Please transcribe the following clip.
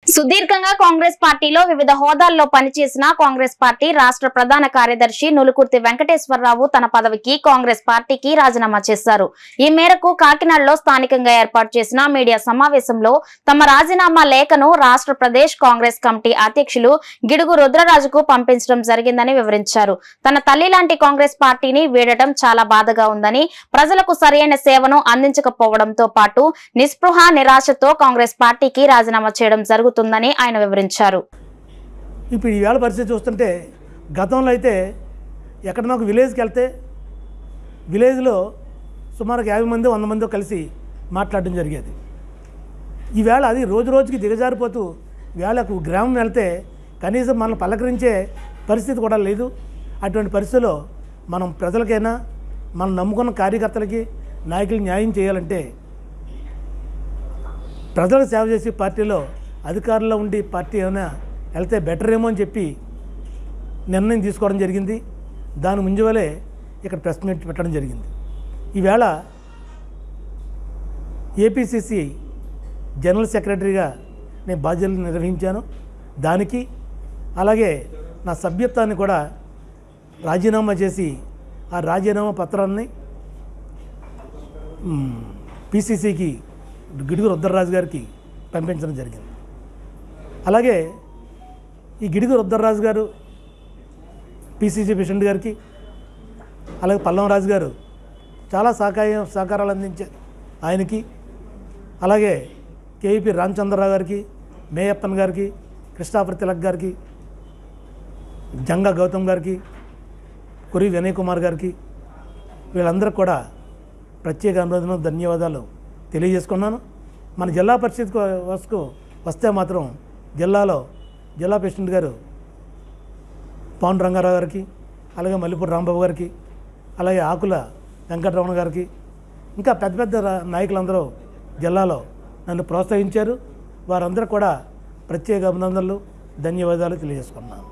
సుదీర్ఘంగా కాంగ్రెస్ పార్టీలో వివిధ హోదాల్లో పనిచేసిన కాంగ్రెస్ పార్టీ రాష్ట్ర ప్రధాన కార్యదర్శి నులుకుర్తి వెంకటేశ్వరరావు తన పదవికి కాంగ్రెస్ పార్టీకి రాజీనామా చేశారు ఈ మేరకు కాకినాడలో స్థానికంగా ఏర్పాటు చేసిన మీడియా సమావేశంలో తమ రాజీనామా లేఖను రాష్ట్ర ప్రదేశ్ కాంగ్రెస్ కమిటీ అధ్యక్షులు గిడుగు రుద్రరాజుకు పంపించడం జరిగిందని వివరించారు తన తల్లి లాంటి కాంగ్రెస్ పార్టీని వీడటం చాలా బాధగా ఉందని ప్రజలకు సరైన సేవను అందించకపోవడంతో పాటు నిస్పృహ నిరాశతో కాంగ్రెస్ పార్టీకి రాజీనామా చేయడం జరుగుతుందని ఆయన వివరించారు ఇప్పుడు ఈవేళ పరిస్థితి చూస్తుంటే గతంలో అయితే ఎక్కడన్నా ఒక విలేజ్కి వెళ్తే విలేజ్లో సుమారు ఒక యాభై మంది వంద మంది కలిసి మాట్లాడడం జరిగేది ఈవేళ అది రోజు రోజుకి దిగజారిపోతూ వేళకు గ్రామం వెళ్తే కనీసం మనం పలకరించే పరిస్థితి కూడా లేదు అటువంటి పరిస్థితిలో మనం ప్రజలకైనా మనం నమ్ముకున్న కార్యకర్తలకి నాయకులు న్యాయం చేయాలంటే ప్రజలకు సేవ చేసే పార్టీలో అధికారంలో ఉండి పార్టీ ఏమైనా వెళ్తే బెటర్ ఏమో అని చెప్పి నిర్ణయం తీసుకోవడం జరిగింది దాని ముంజువలే ఇక్కడ ప్రెస్ మీట్ పెట్టడం జరిగింది ఈవేళ ఏపీసీసీ జనరల్ సెక్రటరీగా నేను బాధ్యతలు నిర్వహించాను దానికి అలాగే నా సభ్యత్వాన్ని కూడా రాజీనామా చేసి ఆ రాజీనామా పత్రాన్ని పీసీసీకి గిడుగు రుద్రరాజు గారికి పంపించడం జరిగింది అలాగే ఈ గిడుగు రుద్రరాజు గారు పీసీసీ ప్రెసిడెంట్ గారికి అలాగే పల్లం రాజు గారు చాలా సహకార సహకారాలు అందించారు ఆయనకి అలాగే కేవీపీ రామచంద్రరావు గారికి మేయప్పన్ గారికి కృష్ణాపర్ తిలక్ గారికి జంగా గౌతమ్ గారికి కురి వినయ్ కుమార్ గారికి వీళ్ళందరికీ కూడా ప్రత్యేక అనురోధన ధన్యవాదాలు తెలియజేసుకున్నాను మన జిల్లా పరిషత్ వస్తుకు వస్తే మాత్రం జిల్లాలో జిల్లా ప్రెసిడెంట్ గారు పవన్ రంగారావు గారికి అలాగే మల్లిపూడి రాంబాబు గారికి అలాగే ఆకుల వెంకటరమణ గారికి ఇంకా పెద్ద పెద్ద రా- నాయకులందరూ జిల్లాలో నన్ను ప్రోత్సహించారు వారందరూ కూడా ప్రత్యేక అభినందనలు ధన్యవాదాలు తెలియజేసుకున్నాను